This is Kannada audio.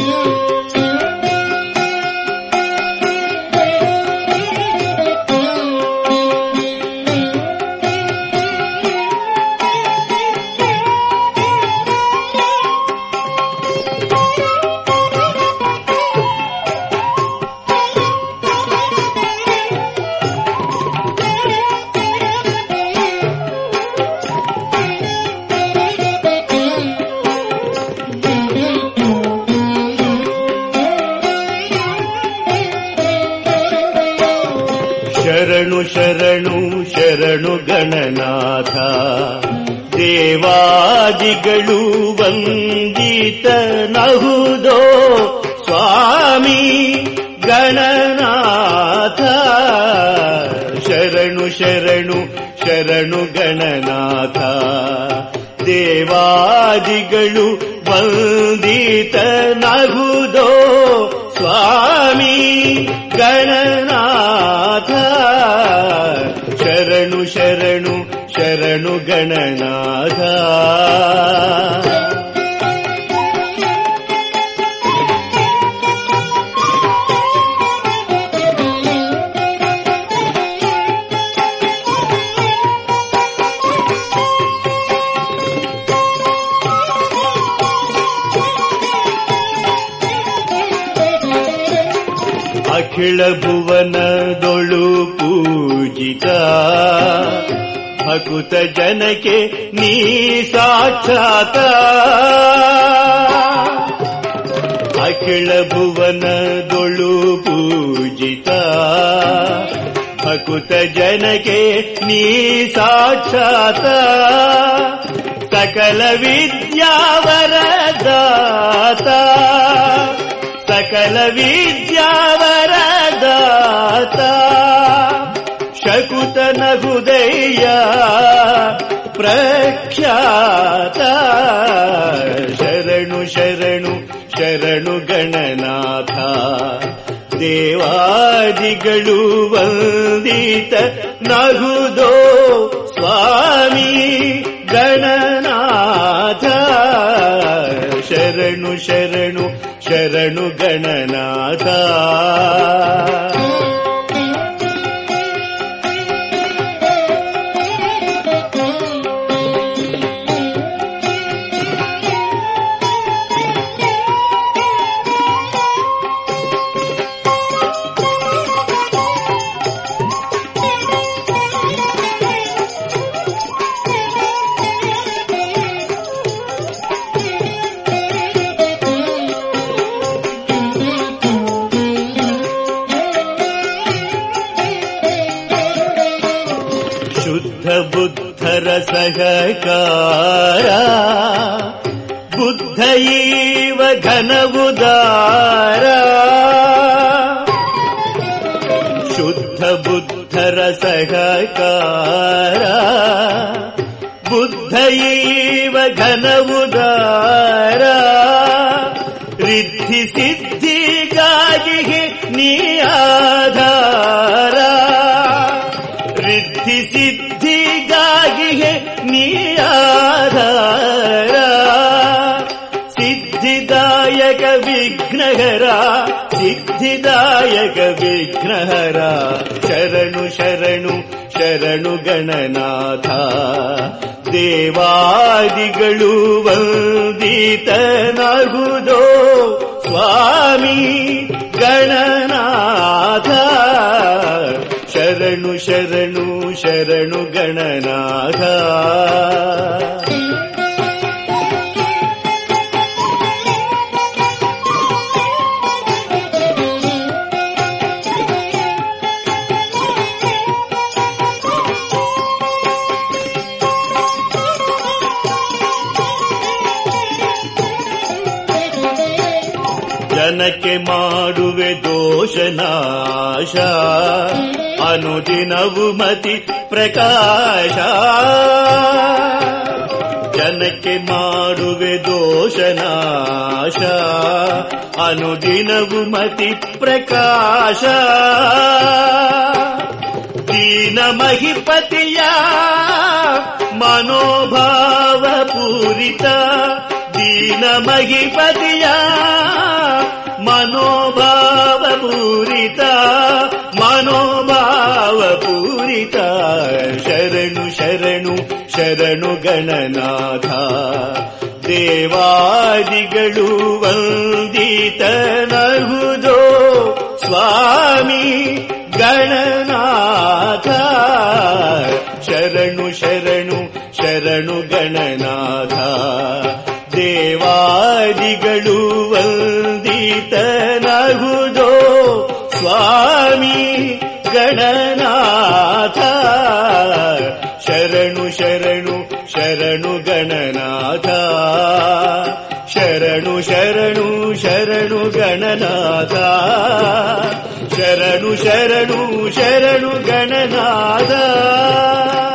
ಶರಣು ಶರಣು ಶರಣು ಗಣನಾಥ ದೇವಾದಿಗಳು ವಂದಿತನಹುದೋ ಸ್ವಾಮಿ ಗಣನಾಥ ಶರಣು ಶರಣು ಶರಣು ಗಣನಾಥ ದೇವಾದಿಗಳು ವಂದಿತನಹುದೋ ಸ್ವಾಮಿ ಗಣನಾಥ ಶರಣು ಶರಣು ಶರಣು ಗಣನಾಥ ಅಖಿಳ ಭುವನದೊಳು ಪೂಜಿತ ಭಕುತ ಜನಕ್ಕೆ ನೀ ಸಾಕ್ಷಾತ ಅಖಿಳ ಭುವನದೊಳು ಪೂಜಿತ ಭಕುತ ಜನಕ್ಕೆ ನೀ ಸಾಕ್ಷಾತ ಸಕಲ ವಿದ್ಯಾವರದಾತ ಸಕಲ ವಿದ್ಯಾವರದಾತ ಶಕುತನ ಹೃದಯ ಪ್ರಖ್ಯಾತ ಶರಣು ಶರಣು ಶರಣು ಗಣನಾಥ ದೇವಾದಿಗಳು ವಂದಿತ ನಗುದೋ ಸ್ವಾಮಿ ಗಣನಾಥ ಶರಣು ಶರಣು ಶರಣು ಗಣನಾಥ ಶುದ್ಧ ಬುದ್ಧರ ಸಹಕಾರ ಬುದ್ಧ ಈವ ಘನವುದಾರ ಶುದ್ಧ ಬುದ್ಧರ ಸಹಕಾರ ಬುದ್ಧ ಈವ ಘನವುದಾರ ರಿದ್ಧಿ ಸಿದ್ಧಿಗಾಗಿ ನೀ ಆಧಾರ ರಿದ್ಧಿ ಸಿದ್ಧಿಗಾಗಿ ನೀ ಆಧಾರ ಸಿದ್ಧಿದಾಯಕ ವಿಘ್ನಹರ ಸಿದ್ಧಿದಾಯಕ ವಿಘ್ನಹರ ಶರಣು ಶರಣು ಶರಣು ಗಣನಾಥ ದೇವಾದಿಗಳು ವಂದಿತನಾಗುದೋ ಸ್ವಾಮಿ ಗಣನಾಥ ಶರಣು ಶರಣು ಶರಣು ಗಣನಾಥ ಜನಕ್ಕೆ ಮಾಡುವೆ ದೋಷನಾಶ ಅನುದಿನವು ಮತಿ ಪ್ರಕಾಶ ಜನಕ್ಕೆ ಮಾಡುವೆ ದೋಷನಾಶ ಅನುದಿನವು ಮತಿ ಪ್ರಕಾಶ ದೀನ ಮಹಿಪತಿಯ ಮನೋಭಾವ ಪೂರಿತ ದೀನ ಮಹಿಪತಿಯ ವಂದಿತ ಶರಣು ಶರಣು ಶರಣು ಗಣನಾಥ ದೇವಾದಿಗಳು ವಂದಿತನಹುದೋ ಸ್ವಾಮಿ ಗಣನಾಥ ಶರಣು ಶರಣು ಶರಣು ಗಣನಾಥ ದೇವಾದಿಗಳು ವಂದಿತನಹುದೋ ಸ್ವಾಮಿ ಗಣನಾಥ ಶರಣು ಶರಣು ಶರಣು ಗಣನಾಥ ಶರಣು ಶರಣು ಶರಣು ಗಣನಾಥ ಶರಣು ಶರಣು ಶರಣು ಗಣನಾಥ